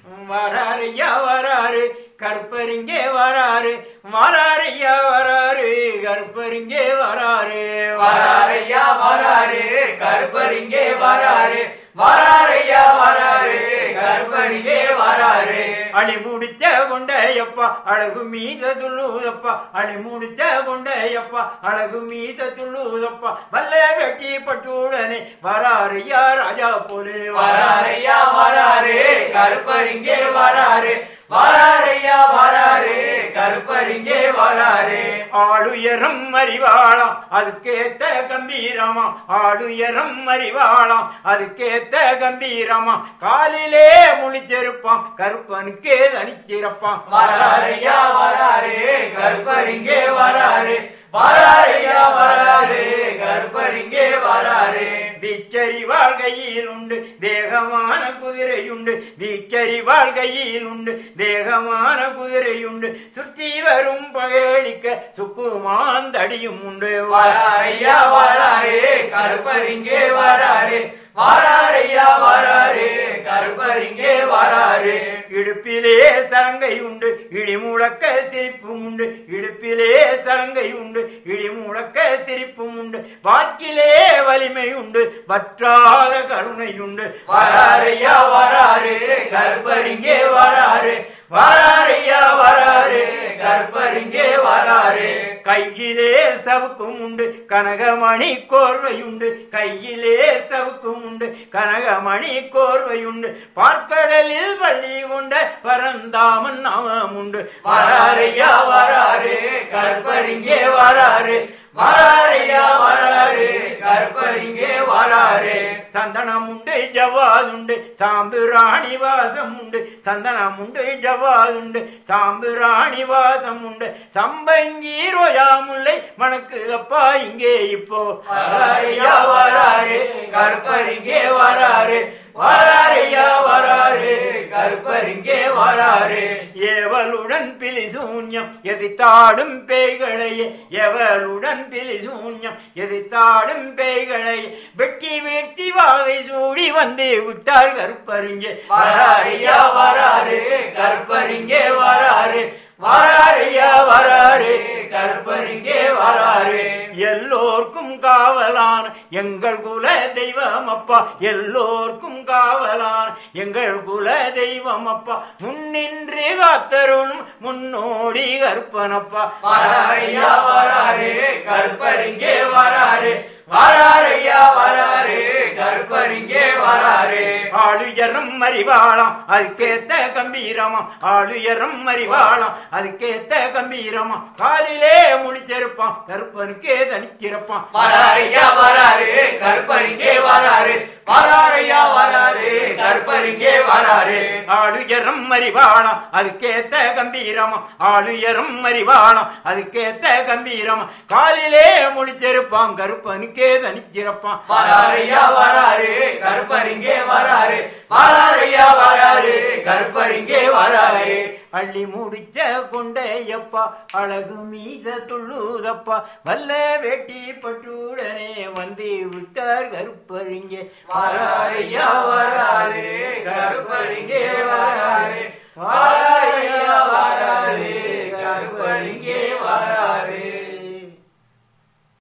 வராருயா வராரு கற்பரிங்கே வராரு வராருயா வராரு கற்பரிங்கே வராரு வராரையா வராரு கருப்பரிங்கே வராரு வராரையா வராரு கருப்பரிங்கே வராரு அடி முடிச்ச கொண்டையப்பா அழகு மீச துள்ளுதப்பா அடி முடிச்ச கொண்டையப்பா அழகு மீச துள்ளுதப்பா வல்ல வெட்டி பட்டுடனே வராருயா ராஜா போலே வராரையா வராரு கருப்பரிங்கே வராரு வராரையா வராரு கருப்பரிங்கே வராரு ஆளுயரம் அறிவாளாம் அதுக்கேத்த கம்பீரமா ஆளுயரம் அறிவாளாம் அதுக்கேத்த கம்பீரமா காலிலே முழிச்சிருப்பான் கருப்பனுக்கே தனிச்சிருப்பான் வராரையா வராரு கருப்பரிங்கே வராரு வராரையா வராரு கருப்பரிங்கே வராரு வீச்சரி வாழ்கையில் உண்டு தேகமான குதிரையுண்டு வீச்சரி வாழ்கையில் உண்டு தேகமான குதிரையுண்டு சுற்றி வரும் பகழிக்க சுக்குமாந்தடியும் உண்டு வராரையா வராரு கருப்பரிங்கே வராரு வராரையா வராரு கருப்பரிங்கே வராரு இடுப்பிலே சலங்கை உண்டு இடிமுழக்க சிரிப்பும் உண்டு இடுப்பிலே சலங்கை உண்டு இடிமுழக்க சிரிப்பும் உண்டு வாக்கிலே வலிமை உண்டு வற்றாத கருணை உண்டு வராரையா வராரு கருப்பரிங்கே வராரு வராரையா வராரு கருப்பரிங்கே வராரு கையிலே சவுக்கும் உண்டு கனகமணி கோர்வையுண்டு கையிலே சவுக்கும் உண்டு கனகமணி கோர்வையுண்டு பார்க்கடலில் பள்ளி கொண்ட பரந்தாமன் நாமம் உண்டு வராரையா வராரு கருப்பரிங்கே வராரு வராரையா வராரு கருப்பரிங்கே வராரு சந்தனம் உண்டு ஜவாதுண்டு சாம்பிராணி வாசம் உண்டு சந்தனம் உண்டு ஜவாதுண்டு சாம்பிராணி வாசம் உண்டு சம்பங்கி ரோயாமுல்லை மணக்குதப்பா இங்கே இப்போ வராரையா வராரு கருப்பரிங்கே வராரு வராரையா வராரு கருப்பரிங்கே வராரு ஏவலுடன் பிலி சூன்யம் எதிர்த்தாடும் பேய்களையே எவளுடன் பிலி சூன்யம் எதிர்த்தாடும் பேய்களையே வெட்டி வீழ்த்தி வாகை சூடி வந்து விட்டார் கருப்பறிஞ்சு வராரையா வராரு கருப்பரிங்கே வராரு வராரையா வராரு கருப்பரிங்கே வராரு எல்லோர்க்கும் காவலான எங்கள் குல தெய்வம் அப்பா எல்லோர்க்கும் காவலான எங்கள் குல தெய்வம் அப்பா முன்னின்று காத்தருளும் முன்னோடி கற்பனப்பா வராரையா வராரு கருப்பரிங்கே வராரு வராரையா வராரு கருப்பரிங்கே வராரு ஆளுயரம் அறிவாளாம் அதுக்கேத்த கம்பீரமாம் ஆளுயரம் அறிவாளாம் அதுக்கேத்த கம்பீரமாம் காலிலே முழிச்சிருப்பான் கருப்பனுக்கே தனிச்சிருப்பான் வராரையா வராரு கருப்பரிங்கே வராரு வராரையா வராரு கருப்பரிங்கே வராரு ஆளுயரம் அறிவாளாம் அதுக்கேத்த கம்பீரமாம் ஆளுயரம் அறிவாளாம் அதுக்கேத்த கம்பீரமாம் காலிலே முழிச்சிருப்பான் கருப்பனுக்கே தனிச்சிருப்பான் வராரையா வராரு கருப்பரிங்கே வராரு வராரையா வராரு கருப்பரிங்கே வராரு அள்ளி முடிச்ச கொண்டையப்பா அழகு மீச துள்ளுதப்பா வல்ல வேட்டி பட்டுடனே வந்து விட்டார் கருப்பறிங்கே வராரையா வராரு கருப்பரிங்கே வராரு வராரையா வராரு கருப்பரிங்கே வராரு